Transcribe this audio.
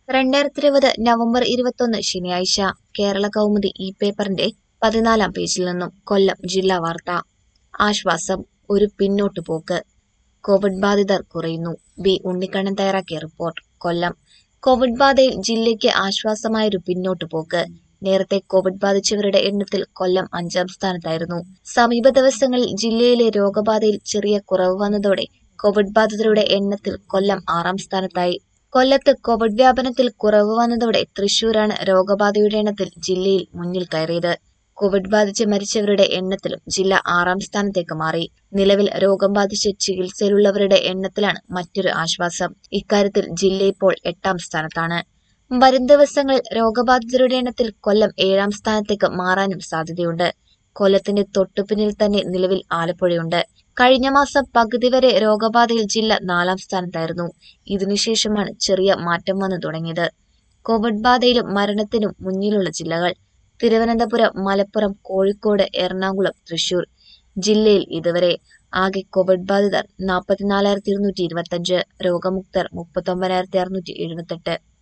രണ്ടായിരത്തി ഇരുപത് നവംബർ ഇരുപത്തൊന്ന് ശനിയാഴ്ച കേരള കൗമുദി ഈ പേപ്പറിന്റെ പതിനാലാം പേജിൽ നിന്നും കൊല്ലം ജില്ലാ വാർത്ത ആശ്വാസം ഒരു പിന്നോട്ടു പോക്ക് കോവിഡ് ബാധിതർ കുറയുന്നു ബി ഉണ്ണിക്കണ്ണൻ തയ്യാറാക്കിയ റിപ്പോർട്ട് കൊല്ലം കോവിഡ് ബാധയിൽ ജില്ലയ്ക്ക് ആശ്വാസമായൊരു പിന്നോട്ടു പോക്ക് നേരത്തെ കോവിഡ് ബാധിച്ചവരുടെ എണ്ണത്തിൽ കൊല്ലം അഞ്ചാം സ്ഥാനത്തായിരുന്നു സമീപ ദിവസങ്ങളിൽ ജില്ലയിലെ രോഗബാധയിൽ ചെറിയ കുറവ് വന്നതോടെ കോവിഡ് ബാധിതരുടെ എണ്ണത്തിൽ കൊല്ലം ആറാം സ്ഥാനത്തായി കൊല്ലത്ത് കോവിഡ് വ്യാപനത്തിൽ കുറവ് വന്നതോടെ തൃശൂരാണ് രോഗബാധയുടെ എണ്ണത്തിൽ ജില്ലയിൽ മുന്നിൽ കയറിയത് കോവിഡ് ബാധിച്ച് മരിച്ചവരുടെ എണ്ണത്തിലും ജില്ല ആറാം സ്ഥാനത്തേക്ക് മാറി നിലവിൽ രോഗം ബാധിച്ച് ചികിത്സയിലുള്ളവരുടെ എണ്ണത്തിലാണ് മറ്റൊരു ആശ്വാസം ഇക്കാര്യത്തിൽ ജില്ല ഇപ്പോൾ എട്ടാം സ്ഥാനത്താണ് വരും ദിവസങ്ങളിൽ രോഗബാധിതരുടെ എണ്ണത്തിൽ കൊല്ലം ഏഴാം സ്ഥാനത്തേക്ക് മാറാനും സാധ്യതയുണ്ട് കൊല്ലത്തിന്റെ തൊട്ടുപിന്നിൽ തന്നെ നിലവിൽ ആലപ്പുഴയുണ്ട് കഴിഞ്ഞ മാസം പകുതി വരെ രോഗബാധയിൽ ജില്ല നാലാം സ്ഥാനത്തായിരുന്നു ഇതിനുശേഷമാണ് ചെറിയ മാറ്റം വന്നു തുടങ്ങിയത് കോവിഡ് ബാധയിലും മരണത്തിനും മുന്നിലുള്ള ജില്ലകൾ തിരുവനന്തപുരം മലപ്പുറം കോഴിക്കോട് എറണാകുളം തൃശൂർ ജില്ലയിൽ ഇതുവരെ ആകെ കോവിഡ് ബാധിതർ നാൽപ്പത്തിനാലായിരത്തി ഇരുന്നൂറ്റി ഇരുപത്തഞ്ച് രോഗമുക്തർ മുപ്പത്തൊമ്പതിനായിരത്തി അറുന്നൂറ്റി എഴുപത്തെട്ട്